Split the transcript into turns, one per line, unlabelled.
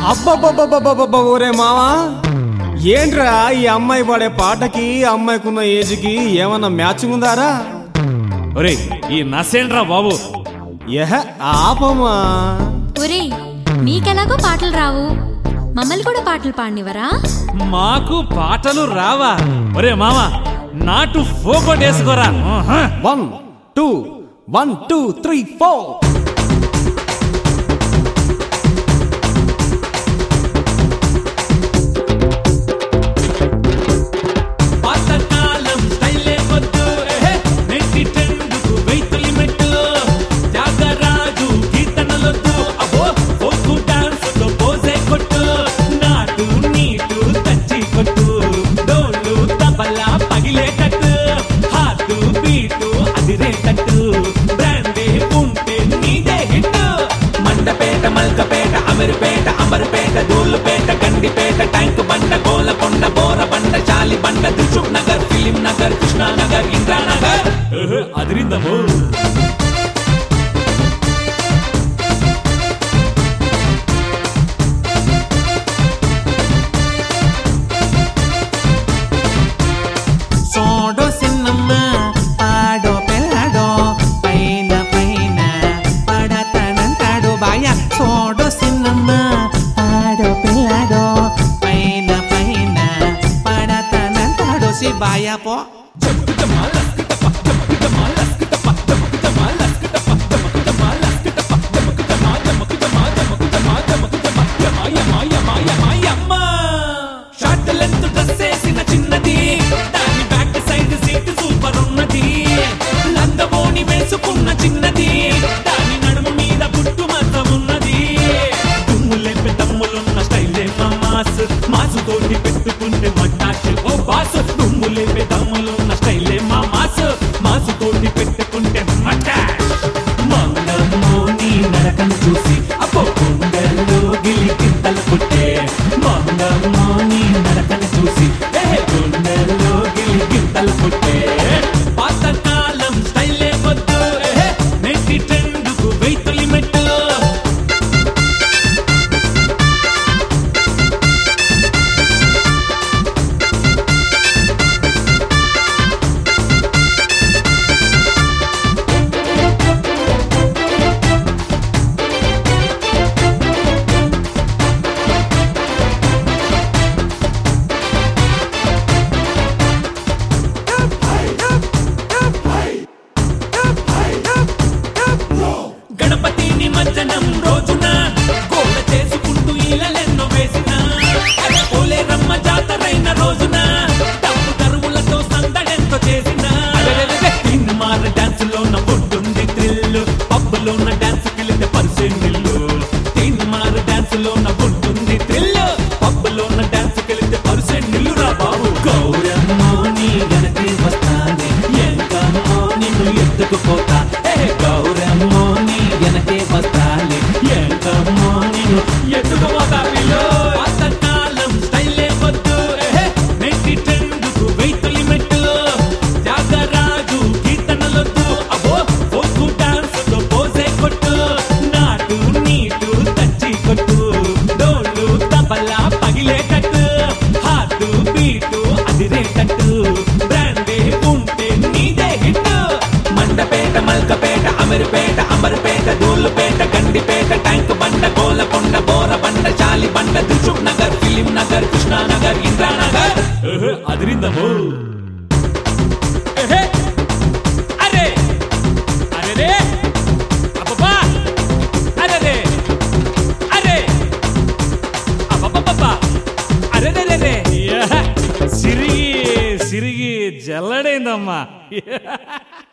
అబ్బబ్బబ్బబ్బబ్బబ్బ ఒరే మావా ఏంట్రా ఈ అమ్మాయి పాడే పాటకి అమ్మాయికున్న ఏజ్కి ఏమన్నా మ్యాచింగ్ ఉందారా
ఒరే ఈ నసేంట్రా బాబు
ఎహ ఆపమా
ఒరేయ్ నీకెలాగో పాటలు రావు మమ్మల్ని కూడా పాటలు పాడినివరా
మాకు పాటలు రావా ఒరే మామ నాటు ఫోకొట్టేసుకోరా ఆహా.
One two one two three four
పాతకాలం స్టైలే వద్దు, ఎహె, నెట్టి ట్రెండుకు వెయ్తులి మెట్టు. త్యాగరాజు కీర్తనలొద్దు, అబ్బో, ఫోకు డాన్సుతో పోజే కొట్టు. నాటు నీటు తచ్చి కొట్టు. డోలు తబలా పగిలేటట్టు. హాటు బీటు అదిరేటట్టు. బ్రాండీ ఉంటే నీదే హిట్. మండపేట మల్కపేట అమీర్పేట అమర్పేట దూలుపేట గండిపేట ట్యాంక్ బండ గోలకొండ బోరబండ చాలి బండ దిల్సుఖ్ నగర్ ఫిలిం నగర్ కృష్ణానగర్ ఇంద్రానగర్ అదిరిందము
సోడో సిన్నమ్మ పాడో పిల్లడో పైన పైన పడతానంటాడు బాయ సోడో సిన్నమ్మ పాడో పిల్లడో పైన పైన పడతానంటాడు సి బాయ పో
షార్ట్ లెంత్ డ్రెస్ వేసిన చిన్నది దాని బ్యాక్ సైడ్ సీట్ సూపర్ ఉన్నది లంగబోని వేసుకున్న చిన్నది దాని నడుము మీద పుట్టు మాత్రం ఉన్నది దుమ్ములేపే దమ్ములున్న స్టైలే మా మాస్ మాసు తోటి పెట్టుకుంటే మట్టాష్ ఓ బాస్ దుమ్ములేపే దమ్ములున్న స్టైలే మా మాస్ మాసు తోటి పెట్టుకుంటే మట్టాష్ మంగమ్మోని నరకను చూసి అప్పో గుండెల్లో గిలి కింతలు పుట్టే మంగమ్మోని నరకను చూసి ఏ గుండెల్లో గిలి కింతలు పుట్టే పాతకాలం స్టైలే వద్దు ఏ నెట్టి ట్రెండుకు వెయ్తులి మెట్టు గణపతి నిమజ్జనం రోజున గోల చేసుకుంటూ ఇళ్ళెన్నో వేసిన అరే ఓలే రమ్మ జాతరైన రోజున డబ్బు దరువులతో సందడెంతో చేసిన మార డాన్స్ లోన ఉంటుంది థ్రిల్ పబ్బులోన డాన్స్ కెళితే పరిసే నిల్లు తీన్ మార డాన్స్ లోన ఉంటుంది థ్రిల్ పబ్బులోన డాన్స్ కెళితే పరిసే నిల్లు రా బాబు గౌరమ్మో నీ వెనక్కి వస్తానే ఎంకమ్మో నిన్ను ఎత్తుకుపోతా ఏ గౌరమ్మో నీ వెనకే వస్తాలే ఎంకమ్మో నిన్ను ఎత్తుకుపోతా పిల్లో పాతకాలం స్టైలే వద్దు ఏ నెట్టి ట్రెండుకు వెయ్తులి మెట్టు త్యాగరాజు కీర్తనలొద్దు అబ్బో ఫోకు డాన్సుతో పోసే కొట్టు నాటు నీటు తచ్చి కొట్టు డోలు తబలా పగిలేటట్టు హాటు బీటు అదిరేటట్టు బ్రాండీ ఉంటే నీదే హిట్ మండపేట మల్కపేట అమీర్పేట అమర్పేట దూలుపేట గండిపేట ట్యాంక్ బండ గోలకొండ బోరబండ చాలి బండ దిల్సుఖ్ నగర్ ఫిలిం నగర్ కృష్ణానగర్ ఇంద్రానగర్ అదిరిందము ఎహే! అరే! అరెరే! అబ్బబ్బా! అరెరే! అరే! అబ్బబ్బబ్బబ్బా! అరెరెరెరే! యహ! సిరిగి సిరిగి జల్లడైందమ్మా